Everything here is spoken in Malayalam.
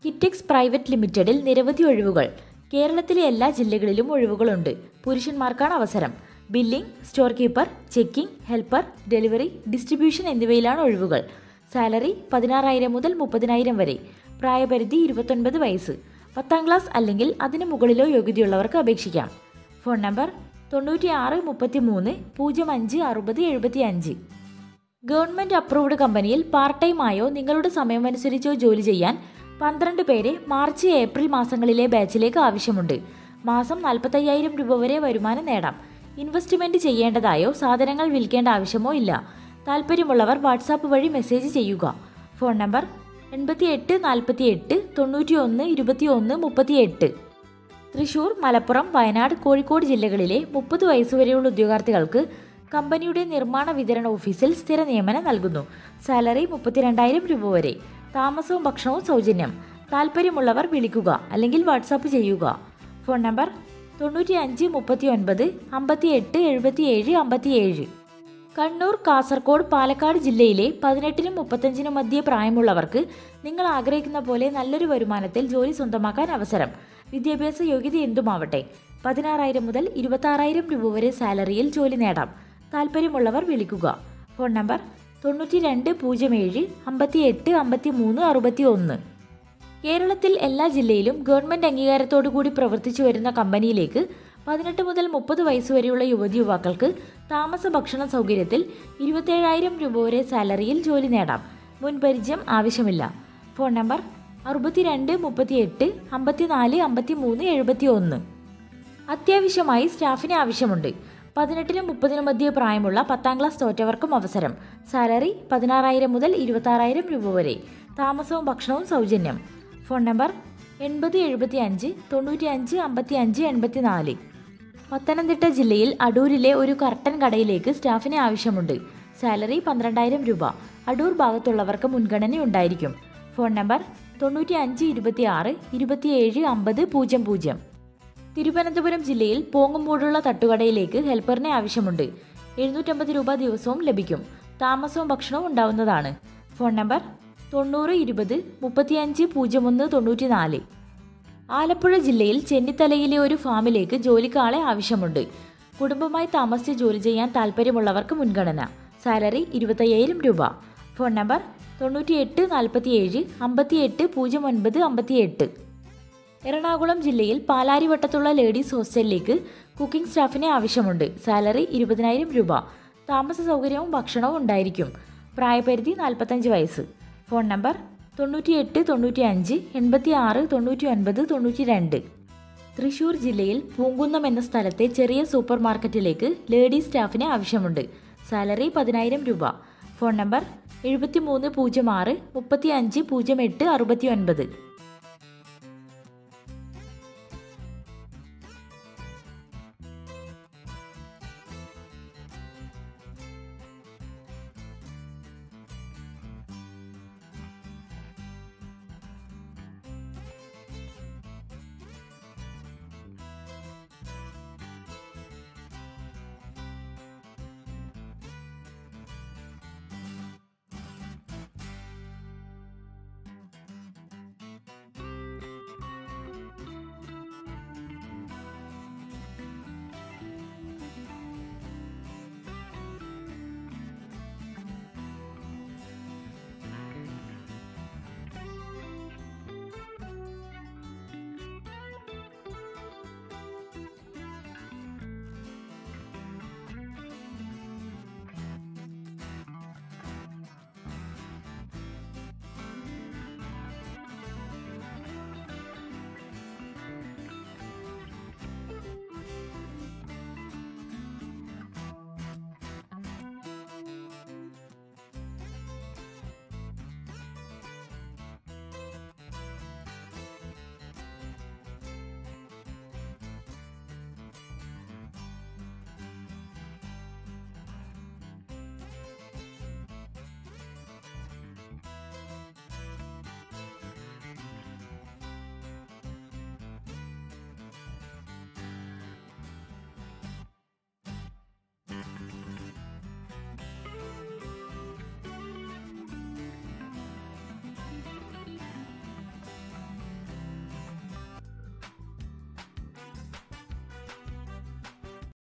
കിറ്റെക്സ് പ്രൈവറ്റ് ലിമിറ്റഡിൽ നിരവധി ഒഴിവുകൾ കേരളത്തിലെ എല്ലാ ജില്ലകളിലും ഒഴിവുകളുണ്ട് പുരുഷന്മാർക്കാണ് അവസരം billing store keeper checking helper delivery distribution എന്നിവയിലാണ് ഒഴിവുകൾ സാലറി പതിനാറായിരം മുതൽ മുപ്പതിനായിരം വരെ പ്രായപരിധി ഇരുപത്തൊൻപത് വയസ്സ് പത്താം ക്ലാസ് അല്ലെങ്കിൽ അതിന് മുകളിലോ യോഗ്യതയുള്ളവർക്ക് അപേക്ഷിക്കാം ഫോൺ നമ്പർ തൊണ്ണൂറ്റി ആറ് മുപ്പത്തി മൂന്ന് പൂജ്യം അഞ്ച് അറുപത് എഴുപത്തി അഞ്ച് ഗവൺമെന്റ് അപ്രൂവ്ഡ് കമ്പനിയിൽ പാർട്ട് ടൈം ആയോ നിങ്ങളുടെ സമയമനുസരിച്ചോ ജോലി ചെയ്യാൻ പന്ത്രണ്ട് പേരെ മാർച്ച് ഏപ്രിൽ മാസങ്ങളിലെ ബാച്ചിലേക്ക് ആവശ്യമുണ്ട് മാസം നാൽപ്പത്തയ്യായിരം രൂപ വരെ വരുമാനം നേടാം ഇൻവെസ്റ്റ്മെന്റ് ചെയ്യേണ്ടതായോ സാധനങ്ങൾ വിൽക്കേണ്ട ആവശ്യമോ ഇല്ല താല്പര്യമുള്ളവർ വാട്സാപ്പ് വഴി മെസ്സേജ് ചെയ്യുക ഫോൺ നമ്പർ എൺപത്തി എട്ട് നാൽപ്പത്തി എട്ട് തൊണ്ണൂറ്റി ഒന്ന് ഇരുപത്തി ഒന്ന് മുപ്പത്തി എട്ട് തൃശൂർ മലപ്പുറം വയനാട് കോഴിക്കോട് ജില്ലകളിലെ മുപ്പത് വയസ്സുവരെയുള്ള ഉദ്യോഗാർത്ഥികൾക്ക് കമ്പനിയുടെ നിർമ്മാണ വിതരണ ഓഫീസിൽ സ്ഥിര നിയമനം നൽകുന്നു സാലറി മുപ്പത്തിരണ്ടായിരം രൂപ വരെ താമസവും ഭക്ഷണവും സൗജന്യം താല്പര്യമുള്ളവർ വിളിക്കുക അല്ലെങ്കിൽ വാട്സാപ്പ് ചെയ്യുക ഫോൺ നമ്പർ തൊണ്ണൂറ്റി അഞ്ച് മുപ്പത്തി ഒൻപത് അമ്പത്തി എട്ട് എഴുപത്തി ഏഴ് അമ്പത്തി ഏഴ് കണ്ണൂർ കാസർഗോഡ് പാലക്കാട് ജില്ലയിലെ പതിനെട്ടിനും മുപ്പത്തഞ്ചിനും മധ്യേ പ്രായമുള്ളവർക്ക് നിങ്ങൾ ആഗ്രഹിക്കുന്ന പോലെ നല്ലൊരു വരുമാനത്തിൽ ജോലി സ്വന്തമാക്കാൻ അവസരം വിദ്യാഭ്യാസ യോഗ്യത എന്തുമാവട്ടെ പതിനാറായിരം മുതൽ ഇരുപത്താറായിരം രൂപ വരെ സാലറിയിൽ ജോലി നേടാം താല്പര്യമുള്ളവർ വിളിക്കുക ഫോൺ നമ്പർ തൊണ്ണൂറ്റി രണ്ട് പൂജ്യം ഏഴ് അമ്പത്തി എട്ട് അമ്പത്തി മൂന്ന് അറുപത്തി ഒന്ന് കേരളത്തിൽ എല്ലാ ജില്ലയിലും ഗവൺമെന്റ് അംഗീകാരത്തോടു കൂടി പ്രവർത്തിച്ചു വരുന്ന കമ്പനിയിലേക്ക് പതിനെട്ട് മുതൽ മുപ്പത് വയസ്സുവരെയുള്ള യുവതി യുവാക്കൾക്ക് താമസ ഭക്ഷണ സൗകര്യത്തിൽ ഇരുപത്തേഴായിരം രൂപ വരെ സാലറിയിൽ ജോലി നേടാം മുൻപരിചയം ആവശ്യമില്ല ഫോൺ നമ്പർ അറുപത്തിരണ്ട് മുപ്പത്തിയെട്ട് അമ്പത്തിനാല് അമ്പത്തി മൂന്ന് എഴുപത്തി ഒന്ന് അത്യാവശ്യമായി സ്റ്റാഫിനെ ആവശ്യമുണ്ട് പതിനെട്ടിനും മുപ്പതിനും മധ്യേ പ്രായമുള്ള പത്താം ക്ലാസ് തോറ്റവർക്കും അവസരം സാലറി പതിനാറായിരം മുതൽ ഇരുപത്താറായിരം രൂപ വരെ താമസവും ഭക്ഷണവും സൗജന്യം ഫോൺ നമ്പർ എൺപത് എഴുപത്തി അഞ്ച് തൊണ്ണൂറ്റി അഞ്ച് അമ്പത്തി അഞ്ച് എൺപത്തി നാല് പത്തനംതിട്ട ജില്ലയിൽ അടൂരിലെ ഒരു കർട്ടൻ കടയിലേക്ക് സ്റ്റാഫിനെ ആവശ്യമുണ്ട് സാലറി പന്ത്രണ്ടായിരം രൂപ അടൂർ ഭാഗത്തുള്ളവർക്ക് മുൻഗണന ഉണ്ടായിരിക്കും ഫോൺ നമ്പർ തൊണ്ണൂറ്റി അഞ്ച് ഇരുപത്തി ആറ് ഇരുപത്തിയേഴ് അമ്പത് പൂജ്യം പൂജ്യം തിരുവനന്തപുരം ജില്ലയിൽ പോങ്ങുമൂടുള്ള തട്ടുകടയിലേക്ക് ഹെൽപ്പറിനെ ആവശ്യമുണ്ട് എഴുന്നൂറ്റമ്പത് രൂപ ദിവസവും ലഭിക്കും താമസവും ഭക്ഷണവും ഉണ്ടാവുന്നതാണ് ഫോൺ നമ്പർ തൊണ്ണൂറ് ഇരുപത് മുപ്പത്തിയഞ്ച് പൂജ്യം ഒന്ന് തൊണ്ണൂറ്റി നാല് ആലപ്പുഴ ജില്ലയിൽ ചെന്നിത്തലയിലെ ഒരു ഫാമിലേക്ക് ജോലിക്കാളെ ആവശ്യമുണ്ട് കുടുംബമായി താമസിച്ച് ജോലി ചെയ്യാൻ താല്പര്യമുള്ളവർക്ക് മുൻഗണന സാലറി ഇരുപത്തയ്യായിരം രൂപ ഫോൺ നമ്പർ തൊണ്ണൂറ്റിയെട്ട് നാൽപ്പത്തിയേഴ് അമ്പത്തിയെട്ട് പൂജ്യം ഒൻപത് അമ്പത്തിയെട്ട് എറണാകുളം ജില്ലയിൽ പാലാരിവട്ടത്തുള്ള ലേഡീസ് ഹോസ്റ്റലിലേക്ക് കുക്കിംഗ് സ്റ്റാഫിനെ ആവശ്യമുണ്ട് സാലറി ഇരുപതിനായിരം രൂപ താമസ സൗകര്യവും ഭക്ഷണവും ഉണ്ടായിരിക്കും പ്രായപരിധി നാൽപ്പത്തഞ്ച് വയസ്സ് ഫോൺ നമ്പർ തൊണ്ണൂറ്റിയെട്ട് തൊണ്ണൂറ്റി അഞ്ച് എൺപത്തി ആറ് തൊണ്ണൂറ്റി ഒൻപത് തൊണ്ണൂറ്റി രണ്ട് തൃശൂർ ജില്ലയിൽ പൂങ്കുന്നം എന്ന സ്ഥലത്തെ ചെറിയ സൂപ്പർ മാർക്കറ്റിലേക്ക് ലേഡീസ് സ്റ്റാഫിനെ ആവശ്യമുണ്ട് സാലറി പതിനായിരം രൂപ ഫോൺ നമ്പർ എഴുപത്തി മൂന്ന് പൂജ്യം ആറ് മുപ്പത്തി അഞ്ച് പൂജ്യം എട്ട് അറുപത്തി ഒൻപത്